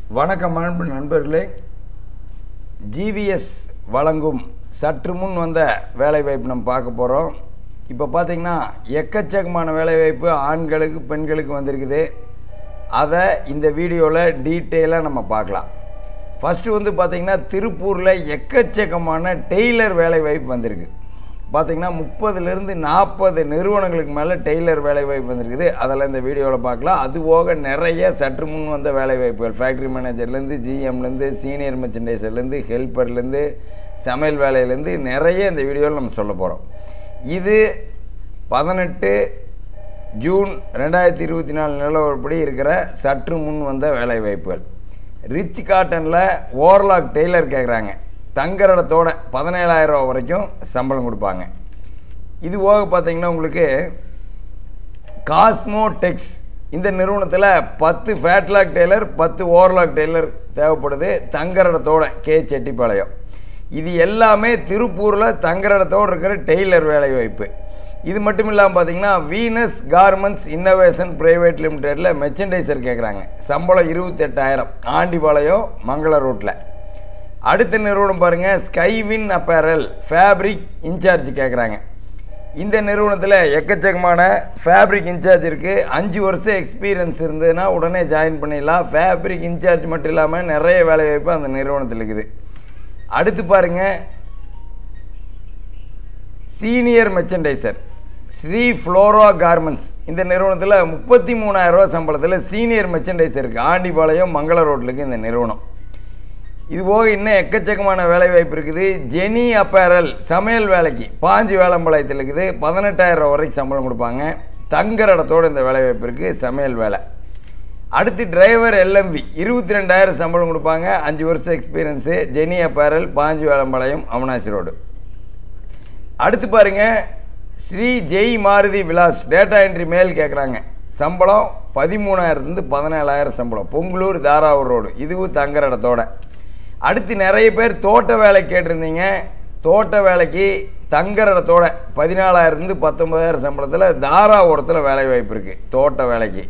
வணக்கம் அன்பு நண்பர்களே ஜிவிஎஸ் வழங்கும் சற்று முன் வந்த வேலைவாய்ப்பு நம்ம பார்க்க போகிறோம் இப்போ பார்த்தீங்கன்னா எக்கச்சக்கமான வேலைவாய்ப்பு ஆண்களுக்கு பெண்களுக்கு வந்திருக்குது அதை இந்த வீடியோவில் டீட்டெயிலாக நம்ம பார்க்கலாம் ஃபஸ்ட்டு வந்து பார்த்திங்கன்னா திருப்பூரில் எக்கச்சக்கமான டெய்லர் வேலைவாய்ப்பு வந்திருக்கு பார்த்திங்கன்னா முப்பதுலேருந்து நாற்பது நிறுவனங்களுக்கு மேலே டெய்லர் வேலைவாய்ப்பு வந்திருக்குது அதெல்லாம் இந்த வீடியோவில் பார்க்கலாம் அது போக நிறைய சற்று முன் வந்த வேலைவாய்ப்புகள் ஃபேக்ட்ரி மேனேஜர்லேருந்து ஜிஎம்லேருந்து சீனியர் மெர்ச்சன்டைசர்லேருந்து ஹெல்ப்பர்லேருந்து சமையல் வேலையிலேருந்து நிறைய இந்த வீடியோவில் நம்ம சொல்ல போகிறோம் இது பதினெட்டு ஜூன் ரெண்டாயிரத்தி இருபத்தி நாலு நிலவரப்படி இருக்கிற சற்று முன் வந்த வேலைவாய்ப்புகள் ரிச் காட்டனில் ஓவர்லாக் டெய்லர் கேட்குறாங்க தங்கரடத்தோட பதினேழாயிரம் ரூபா வரைக்கும் சம்பளம் கொடுப்பாங்க இது போக பார்த்தீங்கன்னா உங்களுக்கு காஸ்மோ டெக்ஸ் இந்த நிறுவனத்தில் பத்து ஃபேட்லாக் டெய்லர் பத்து ஓவர்லாக் டெய்லர் தேவைப்படுது தங்கரடத்தோட கே செட்டிப்பாளையம் இது எல்லாமே திருப்பூரில் தங்கரடத்தோடு இருக்கிற டெய்லர் வேலைவாய்ப்பு இது மட்டும் இல்லாமல் பார்த்தீங்கன்னா வீனஸ் கார்மெண்ட்ஸ் இன்னோவேஷன் பிரைவேட் லிமிடெடில் மெர்ச்சன்டைசர் கேட்குறாங்க சம்பளம் இருபத்தெட்டாயிரம் ஆண்டிபாளையம் மங்கள ரோட்டில் அடுத்த நிறுவனம் பாருங்கள் ஸ்கைவின் அப்பேரல் ஃபேப்ரிக் இன்சார்ஜ் கேட்குறாங்க இந்த நிறுவனத்தில் எக்கச்சக்கமான ஃபேப்ரிக் இன்சார்ஜ் இருக்குது அஞ்சு வருஷம் எக்ஸ்பீரியன்ஸ் இருந்ததுன்னா உடனே ஜாயின் பண்ணிடலாம் ஃபேப்ரிக் இன்சார்ஜ் மட்டும் இல்லாமல் நிறைய வேலைவாய்ப்பு அந்த நிறுவனத்தில் இருக்குது அடுத்து பாருங்கள் senior merchandiser Sri Flora garments இந்த நிறுவனத்தில் முப்பத்தி மூணாயிரரூவா சம்பளத்தில் சீனியர் மெர்ச்சன்டைசர் இருக்குது ஆண்டிபாளையம் மங்கள ரோட்லுக்கு இந்த நிறுவனம் இது போக இன்னும் எக்கச்சக்கமான வேலை வாய்ப்பு இருக்குது ஜெனி அப்பேரல் சமையல் வேலைக்கு பாஞ்சு வேலம்பாளையத்தில் இருக்குது பதினெட்டாயிரம் வரைக்கும் சம்பளம் கொடுப்பாங்க தங்குற இடத்தோடு இந்த வேலை வாய்ப்பு இருக்குது சமையல் வேலை அடுத்து டிரைவர் எல்எம்பி இருபத்தி ரெண்டாயிரம் சம்பளம் கொடுப்பாங்க அஞ்சு வருஷம் எக்ஸ்பீரியன்ஸு ஜெனி அப்பேரல் பாஞ்சு வேலம்பாளையம் அவனாசி ரோடு அடுத்து பாருங்கள் Sri Jai Maruthi Vilas data entry male கேட்குறாங்க சம்பளம் பதிமூணாயிரத்துலேருந்து பதினேழாயிரம் சம்பளம் பொங்கலூர் தாராவூர் ரோடு இதுவும் தங்குற இடத்தோட அடுத்து நிறைய பேர் தோட்ட வேலை கேட்டிருந்தீங்க தோட்ட வேலைக்கு தங்குற இடத்தோட பதினாலாயிரத்துலேருந்து பத்தொம்பதாயிரம் சம்பளத்தில் தாராபுரத்தில் வேலை வாய்ப்பு இருக்குது தோட்ட வேலைக்கு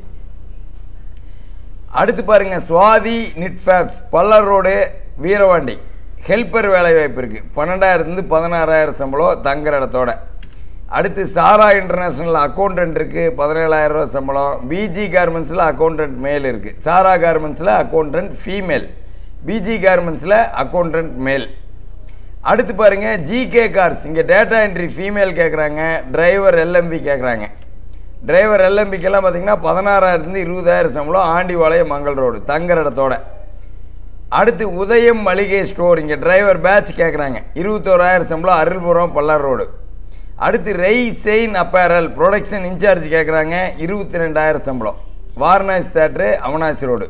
அடுத்து பாருங்கள் சுவாதி நிட் ஃபேப்ஸ் பல்லர் ரோடு வீரவாண்டி ஹெல்ப்பர் வேலை வாய்ப்பு இருக்குது பன்னெண்டாயிரத்துலேருந்து பதினாறாயிரம் சம்பளம் தங்குற இடத்தோட அடுத்து சாரா இன்டர்நேஷ்னல் அக்கௌண்டன்ட் இருக்குது பதினேழாயிரம் ரூபா சம்பளம் பிஜி கார்மெண்ட்ஸில் அக்கௌண்டன்ட் மேல் இருக்குது சாரா கார்மெண்ட்ஸில் அக்கௌண்டன்ட் ஃபீமேல் பிஜி கார்மெண்ட்ஸில் அக்கௌண்டன்ட் மேல் அடுத்து பாருங்கள் ஜிகே கார்ஸ் இங்கே டேட்டா என்ட்ரி ஃபீமேல் கேட்குறாங்க டிரைவர் எல்எம்பி கேட்குறாங்க டிரைவர் எல்எம்பிக்கெல்லாம் பார்த்தீங்கன்னா பதினாறாயிரத்துலேருந்து இருபதாயிரம் சம்பளம் ஆண்டிபாளையம் மங்கள் ரோடு தங்குற இடத்தோட அடுத்து உதயம் மளிகை ஸ்டோர் இங்கே டிரைவர் பேட்ச் கேட்குறாங்க இருபத்தோராயிரம் சம்பளம் அருள்புரம் பல்லார் ரோடு அடுத்து Ray chain apparel production incharge கேட்குறாங்க இருபத்தி ரெண்டாயிரம் சம்பளம் வாரணாசி தேட்ரு அவனாசி ரோடு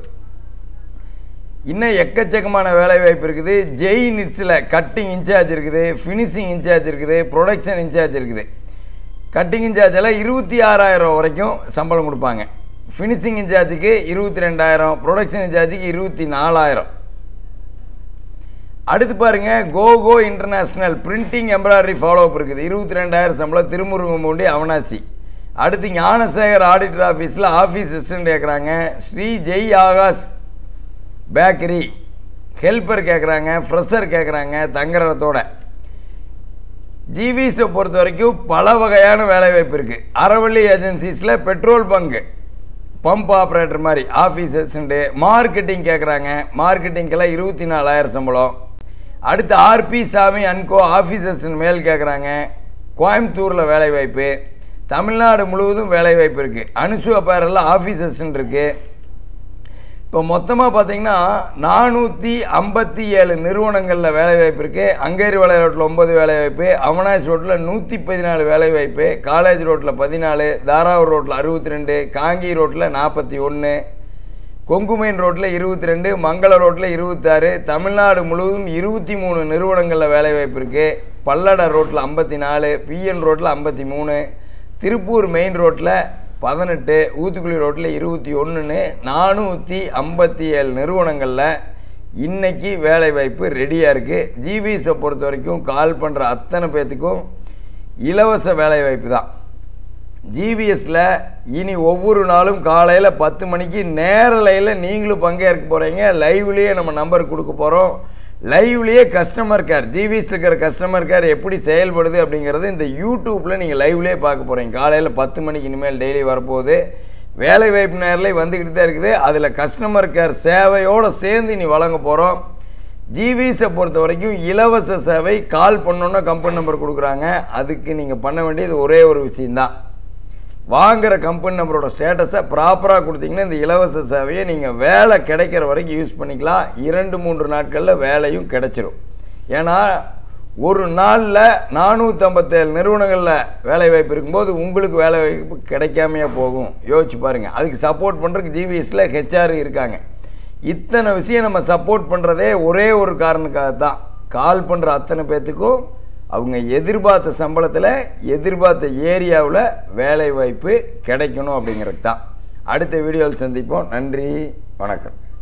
இன்னும் எக்கச்சக்கமான வேலை வாய்ப்பு இருக்குது ஜெய் நிட்ஸில் கட்டிங் இன்சார்ஜ் இருக்குது ஃபினிஷிங் இன்சார்ஜ் இருக்குது ப்ரொடக்ஷன் இன்சார்ஜ் இருக்குது கட்டிங் இன்சார்ஜில் இருபத்தி ஆறாயிரம் வரைக்கும் சம்பளம் கொடுப்பாங்க ஃபினிஷிங் இன்சார்ஜுக்கு இருபத்தி ரெண்டாயிரம் ப்ரொடக்ஷன் இன்சார்ஜுக்கு இருபத்தி நாலாயிரம் அடுத்து பாருங்க Coco international printing embroidery follow up இருக்குது இருபத்தி ரெண்டாயிரம் சம்பளம் திருமுருகம்பூண்டி அவனாசி அடுத்து ஞானசேகர் ஆடிட்டர் ஆஃபீஸில் ஆஃபீஸ் அசிஸ்டன்ட் கேட்குறாங்க ஸ்ரீ ஜெய் ஆகாஷ் பேக்கரி ஹெல்ப்பர் கேட்குறாங்க ஃப்ரெஷர் கேட்குறாங்க தங்குறதோட ஜிவிஸை பொறுத்த வரைக்கும் பல வகையான வேலைவாய்ப்பு இருக்குது அறவள்ளி ஏஜென்சிஸில் பெட்ரோல் பங்கு பம்ப் ஆப்ரேட்டர் மாதிரி ஆஃபீஸ் அசிஸ்டண்ட்டு மார்க்கெட்டிங் கேட்குறாங்க மார்க்கெட்டிங்கெல்லாம் இருபத்தி நாலாயிரம் சம்பளம் அடுத்து ஆர்பி சாமி அன்கோ ஆஃபீஸ் அசிஸ்டன்ட் மேல் கேட்குறாங்க கோயம்புத்தூரில் வேலைவாய்ப்பு தமிழ்நாடு முழுவதும் வேலைவாய்ப்பு இருக்குது அனுசு அப்பேரெல்லாம் ஆஃபீஸ் அசிஸ்டன்ட் இருக்குது இப்போ மொத்தமாக பார்த்தீங்கன்னா நானூற்றி ஐம்பத்தி ஏழு நிறுவனங்களில் வேலைவாய்ப்பு இருக்குது அங்கேரி வலை ரோட்டில் ஒம்பது வேலைவாய்ப்பு அவனாசி ரோட்டில் நூற்றி பதினாலு வேலைவாய்ப்பு காலேஜ் ரோட்டில் பதினாலு தாராவூர் ரோட்டில் அறுபத்தி ரெண்டு காங்கி ரோட்டில் நாற்பத்தி ஒன்று கொங்குமைன் ரோட்டில் இருபத்தி ரெண்டு மங்கள ரோட்டில் இருபத்தாறு தமிழ்நாடு முழுவதும் இருபத்தி மூணு நிறுவனங்களில் வேலைவாய்ப்பு இருக்குது பல்லட ரோட்டில் ஐம்பத்தி நாலு பிஎன் ரோட்டில் ஐம்பத்தி மூணு திருப்பூர் மெயின் ரோட்டில் பதினெட்டு ஊத்துக்குளி ரோட்டில் இருபத்தி ஒன்றுன்னு நானூற்றி ஐம்பத்தி ஏழு நிறுவனங்களில் இன்றைக்கி வேலைவாய்ப்பு ரெடியாக இருக்குது ஜிபிஎஸை பொறுத்த வரைக்கும் கால் பண்ணுற அத்தனை பேர்த்துக்கும் இலவச வேலைவாய்ப்பு தான் ஜிவிஎஸ்ல இனி ஒவ்வொரு நாளும் காலையில் பத்து மணிக்கு நேரலையில் நீங்களும் பங்கேற்க போகிறீங்க லைவ்லேயே நம்ம நம்பர் கொடுக்க போகிறோம் லைவ்லேயே கஸ்டமர் கேர் ஜிவிஎஸ் இருக்கிற கஸ்டமர் கேர் எப்படி செயல்படுது அப்படிங்கிறது இந்த யூடியூப்பில் நீங்கள் லைவ்லேயே பார்க்க போகிறீங்க காலையில் பத்து மணிக்கு இனிமேல் டெய்லி வரப்போகுது வேலை வாய்ப்பு நேரில் வந்துக்கிட்டு தான் இருக்குது அதில் கஸ்டமர் கேர் சேவையோடு சேர்ந்து நீ வழங்க போகிறோம் ஜிவிஸை பொறுத்த வரைக்கும் இலவச சேவை கால் பண்ணோன்னா கம்பெனி நம்பர் கொடுக்குறாங்க அதுக்கு நீங்கள் பண்ண வேண்டியது ஒரே ஒரு விஷயந்தான் வாங்குகிற கம்பெனி நம்பரோட ஸ்டேட்டஸை ப்ராப்பராக கொடுத்தீங்கன்னா இந்த இலவச சேவையை நீங்கள் வேலை கிடைக்கிற வரைக்கும் யூஸ் பண்ணிக்கலாம் இரண்டு மூன்று நாட்களில் வேலையும் கிடைச்சிரும் ஏன்னா ஒரு நாளில் நானூற்றம்பத்தேழு நிறுவனங்களில் வேலை வாய்ப்பு இருக்கும்போது உங்களுக்கு வேலை வாய்ப்பு கிடைக்காமையே போகும் யோசிச்சு பாருங்கள் அதுக்கு சப்போர்ட் பண்ணுறதுக்கு ஜிவிஎஸில் ஹெச்ஆர் இருக்காங்க இத்தனை விஷயம் நம்ம சப்போர்ட் பண்ணுறதே ஒரே ஒரு காரணத்துக்காக தான் கால் பண்ணுற அத்தனை பேர்த்துக்கும் அவங்க எதிர்பார்த்த சம்பளத்தில் எதிர்பார்த்த ஏரியாவில் வேலை வாய்ப்பு கிடைக்கணும் அப்படிங்கிறது தான் அடுத்த வீடியோவில் சந்திப்போம் நன்றி வணக்கம்